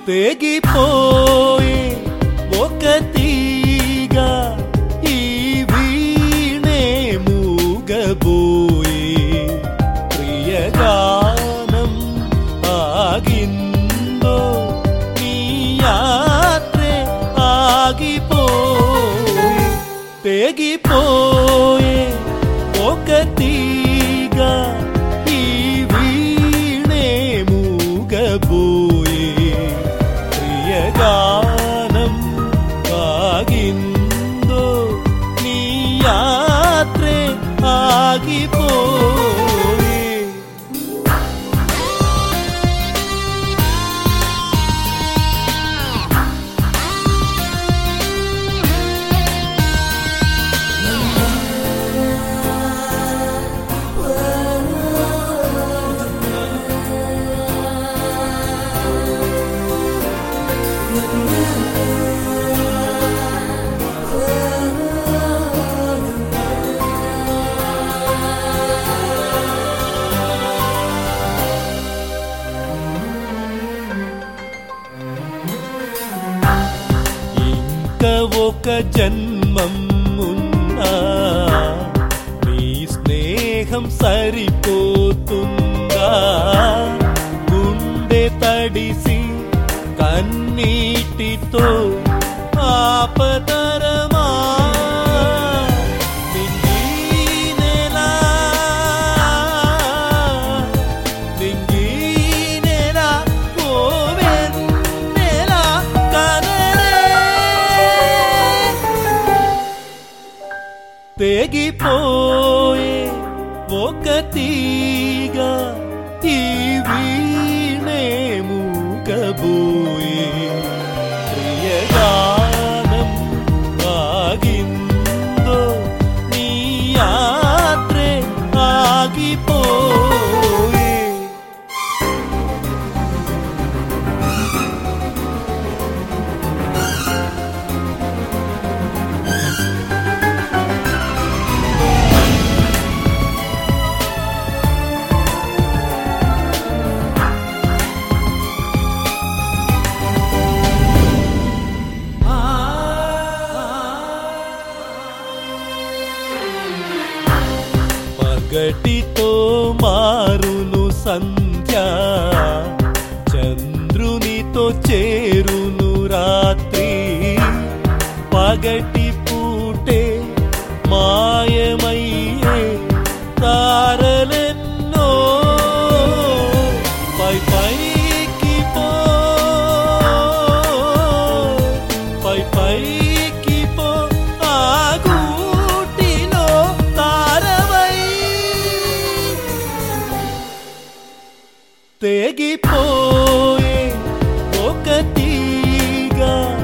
తెగిపోయే ఒక తీగ ఈ వీణే మూగబోయే ప్రియగానం ఆగిందో నీ యాత్రే ఆగిపోయే తెగిపోయే ఒక తీగ ఈ వీణే మూగబోయే ప్రియగానం ఆగిందో నీ యాత్రే ఆగిపోయే ఇంక ఒక జన్మం ఉన్నా నీ స్నేహం సరిపోతుందా గుండె తడిసి కన్నీటితో ఆపతరమా నింగినెలా, నింగినెలా, ఓ వెన్నెలా కనలే. తెగిపోయే ఒక తీగ ఈ వీణే మూగబోయే ప్రియగానం ఆగిందో నీ యాత్రే ఆగిపోయే పగటితో మారును సంధ్య చంద్రునితో చేరును రాత్రి పగటి పూటే మాయమయ్యే తారలెన్నో పై పైకి పో పై పైకి పో ఆ గూటిలో తారవై తెగిపోయే ఒక తీగ